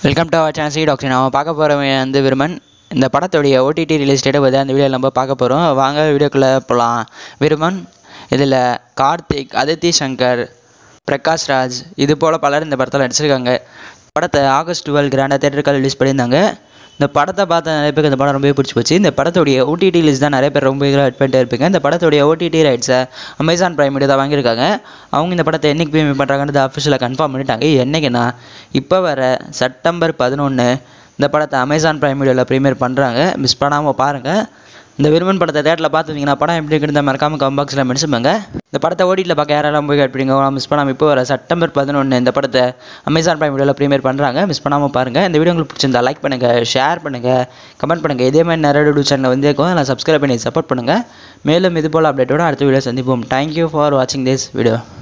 welcome to our channel சி doctor நம்ம பார்க்க போகிறவன் வந்து விருமன் இந்த படத்துடைய ஓடிடி ரிலீஸ் டேட்டை பற்றி அந்த வீடியோவில் நம்ம பார்க்க போகிறோம் வாங்க வீடியோக்குள்ளே போகலாம் விருமன் இதில் கார்த்திக் அதித்தி சங்கர் பிரகாஷ் ராஜ் இது போல் பலர் இந்த படத்தில் நடிச்சிருக்காங்க படத்தை ஆகஸ்ட் டுவெல் கிராண்டாக தேட்டருக்காக ரிலீஸ் பண்ணியிருந்தாங்க இந்த படத்தை பார்த்த நிறைய பேருக்கு இந்த படம் ரொம்பவே பிடிச்சி போச்சு இந்த படத்துடைய ஓடிடி ரிலீஸ் தான் நிறைய பேர் ரொம்ப வெயிட் பண்ணிட்டே இருப்பீங்க இந்த படத்துடைய ஓடிடி ரைட்ஸை அமேசான் பிரைம் வீடியோ தான் வாங்கியிருக்காங்க அவங்க இந்த படத்தை என்னைக்கு பேமெண்ட் பண்ணுறாங்கன்றது அஃபிஷியலாக கன்ஃபார்ம் பண்ணிட்டாங்க என்னைக்குன்னா இப்போ வர செப்டம்பர் பதினொன்று இந்த படத்தை அமேசான் பிரைம் வீடியோவில் ப்ரீமியர் பண்ணுறாங்க மிஸ் பண்ணாமல் பாருங்கள் இந்த விருமன் படத்தை தேட்டரில் பார்த்துருந்தீங்கன்னா படம் எப்படி இருக்குன்னு மறக்காம கம் பாக்ஸில் மென்ஷன் பண்ணுங்க இந்த படத்தை ஓடிட்டில் பார்க்க யாரெல்லாம் போய் கேட்பீங்க மிஸ் பண்ணாமல் இப்போ வர செப்டம்பர் பதினொன்று இந்த படத்தை அமேசான் பிரைம் வீடியோவில் ப்ரீமியர் பண்ணுறாங்க மிஸ் பண்ணாமல் பாருங்கள் இந்த வீடியோ உங்களுக்கு பிடிச்சிருந்தா லைக் பண்ணுங்கள் ஷேர் பண்ணுங்கள் கமெண்ட் பண்ணுங்கள் இதே மாதிரி நிறைய யூடியூப் சேனல் வந்து இருக்கும் அதில் சப்ஸ்கிரைப் பண்ணி சப்போர்ட் பண்ணுங்கள் மேலும் இது போல் அப்டேட்டோட அடுத்த வீடியோ சந்திப்போம் தேங்க்யூ ஃபார் வாட்சிங் திஸ் வீடியோ